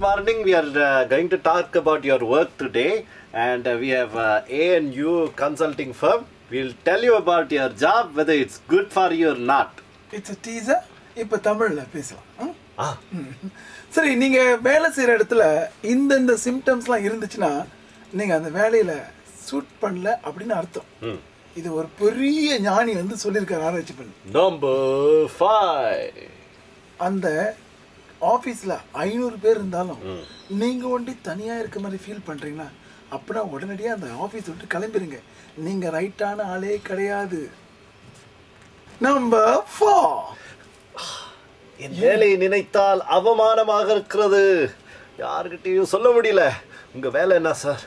morning. We are uh, going to talk about your work today, and uh, we have uh, A and U consulting firm. We'll tell you about your job, whether it's good for you or not. It's teaser இப்போ தமிழில் பேசலாம் ம்? Ah, சரி நீங்கள் வேலை செய்கிற இடத்துல இந்தந்த சிம்டம்ஸ்லாம் இருந்துச்சுன்னா நீங்கள் அந்த வேலையில் சூட் பண்ணல அப்படின்னு அர்த்தம் hmm. இது ஒரு பெரிய ஞானி வந்து சொல்லியிருக்காரு ஆராய்ச்சி பண்ணி Number five. அந்த ஆஃபீஸில் ஐநூறு பேர் இருந்தாலும் நீங்கள் ஒண்டி தனியாக இருக்க மாதிரி ஃபீல் பண்ணுறீங்களா அப்படின்னா உடனடியாக அந்த ஆஃபீஸ் விட்டு கிளம்பிடுங்க நீங்கள் ரைட்டான ஆளே கிடையாது நம்பர் ஃபோர் என் வேலையை நினைத்தால் அவமானமாக இருக்கிறது யாருக்கிட்டையும் சொல்ல முடியல உங்க வேலை என்ன சார்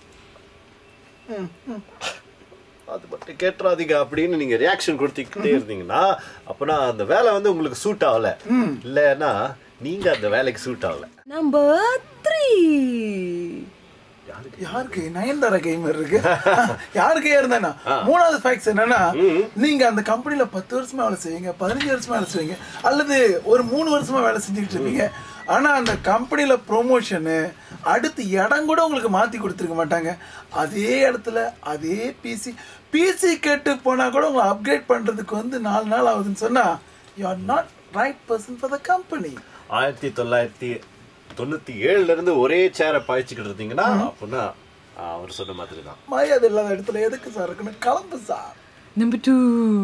அது மட்டும் கேட்டுறாதீங்க அப்படின்னு நீங்க ரியாக்ஷன் கொடுத்துக்கிட்டே இருந்தீங்கன்னா அப்பனா அந்த வேலை வந்து உங்களுக்கு சூட் ஆகல இல்லைன்னா நீங்க அந்த வேலைக்கு சூட் ஆகல Number three. யாருக்கு நயன்தாரா கேமர் இருக்கு யாருக்கு இருந்தானா மூணாவது ஃபேக்ட்ஸ் என்னன்னா நீங்க அந்த கம்பெனில பத்து வருஷமா வேலை செய்வீங்க பதினஞ்சு வருஷமா வேலை செய்வீங்க அல்லது ஒரு மூணு வருஷமா வேலை செஞ்சுக்கிட்டு இருப்பீங்க ஆனா அந்த கம்பெனில ப்ரொமோஷனு அடுத்து இடம் கூட உங்களுக்கு மாத்தி கொடுத்துருக்க மாட்டாங்க அதே இடத்துல அதே பிசி பிசி கேட்டு போனா கூட உங்களை அப்கிரேட் பண்றதுக்கு வந்து நாலு நாள் ஆகுதுன்னு சொன்னா you are not right person for the company ஆயிரத்தி தொள்ளாயிரத்தி தொண்ணூத்தி ஏழுல இருந்து ஒரே சேரை பாய்ச்சிக்கிட்டு இருந்தீங்கன்னா அப்படின்னா ஆ, அவர் சொன்ன மாதிரி தான் மரியாதை இல்லாத இடத்துல எதுக்கு சார் இருக்குன்னு கிளம்பு சார் Number two.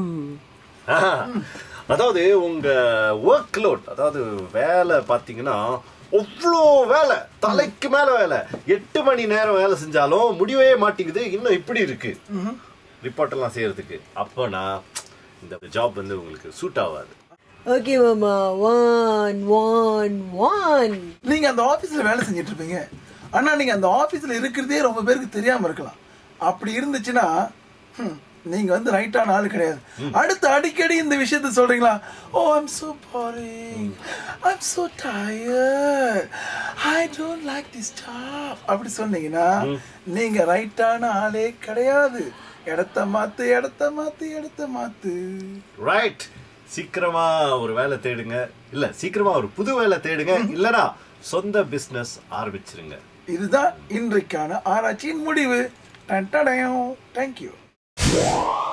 அதாவது உங்க ஒர்க் லோட் அதாவது வேலை பார்த்தீங்கன்னா அவ்வளோ வேலை தலைக்கு மேல வேலை எட்டு மணி நேரம் வேலை செஞ்சாலும் முடியவே மாட்டேங்குது இன்னும் இப்படி இருக்கு ரிப்போர்ட் எல்லாம் செய்யறதுக்கு அப்போனா இந்த ஜாப் வந்து உங்களுக்கு சூட் ஆகாது Okay, Mama. One, one, one. நீங்க அந்த ஆபீஸ்ல வேலை செஞ்சுட்டு இருப்பீங்க ஆனா நீங்க அந்த ஆபீஸ்ல இருக்கிறதே ரொம்ப பேருக்கு தெரியாம இருக்கலாம் அப்படி இருந்துச்சுன்னா ஹம், நீங்க வந்து ரைட்டான ஆள் கிடையாது அடுத்து அடிக்கடி இந்த விஷயத்த சொல்றீங்களா oh I'm so boring I'm so tired I don't like this job அப்படி சொன்னீங்கன்னா நீங்க ரைட்டான ஆளே கிடையாது இடத்த மாத்து இடத்த மாத்து இடத்த மாத்து ரைட் சீக்கிரமா ஒரு வேலை தேடுங்க இல்ல சீக்கிரமா ஒரு புது வேலை தேடுங்க இல்லனா சொந்த பிசினஸ் ஆரம்பிச்சிருங்க இதுதான் இன்றைக்கான ஆராய்ச்சியின் முடிவு டன் டடயம். Thank you